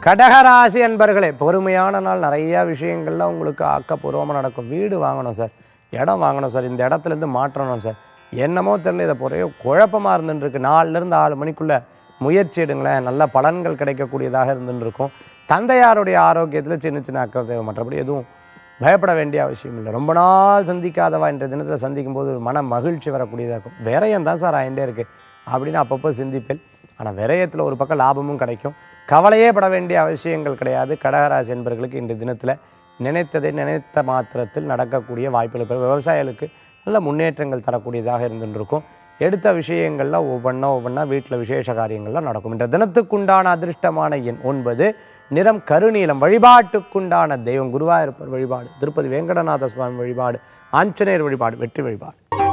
கடகராசி அன்பர்களே பொறுமையான நாள் நிறைய விஷயங்கள்லாம் உங்களுக்கு ஆக்கப்பூர்வமாக நடக்கும் வீடு வாங்கணும் சார் இடம் வாங்கணும் சார் இந்த இடத்துலேருந்து மாற்றணும் சார் என்னமோ தெரியல இதை ஒரே குழப்பமாக இருந்துருக்கு நாலுலேருந்து ஆறு மணிக்குள்ளே முயற்சி எடுங்களேன் நல்ல பலன்கள் கிடைக்கக்கூடியதாக இருந்துட்டு இருக்கும் தந்தையாருடைய ஆரோக்கியத்தில் சின்ன சின்ன அக்கறை தேவை மற்றபடி எதுவும் பயப்பட வேண்டிய அவசியம் இல்லை ரொம்ப நாள் சந்திக்காதவா என்ற தினத்தில் சந்திக்கும் போது ஒரு மன மகிழ்ச்சி வரக்கூடியதாக இருக்கும் விரயம் தான் சார் ஆயிண்டே இருக்கு அப்படின்னு அப்பப்போ சிந்திப்பேன் ஆனால் விரயத்தில் ஒரு பக்கம் லாபமும் கிடைக்கும் கவலையே பட வேண்டிய அவசியங்கள் கிடையாது கடகராசி என்பவர்களுக்கு இன்றைய தினத்தில் நினைத்ததை நினைத்த மாத்திரத்தில் நடக்கக்கூடிய வாய்ப்புகள் பெறும் விவசாயிகளுக்கு நல்ல முன்னேற்றங்கள் தரக்கூடியதாக இருந்துருக்கும் எடுத்த விஷயங்கள்லாம் ஒவ்வொன்றா ஒவ்வொன்றா வீட்டில் விசேஷ காரியங்கள்லாம் நடக்கும் இன்ற தினத்துக்குண்டான அதிர்ஷ்டமான எண் ஒன்பது நிறம் கருநீலம் வழிபாட்டுக்குண்டான தெய்வம் குருவாயிருப்பர் வழிபாடு திருப்பதி வேங்கடநாத சுவாமி வழிபாடு ஆஞ்சநேயர் வழிபாடு வெற்றி வழிபாடு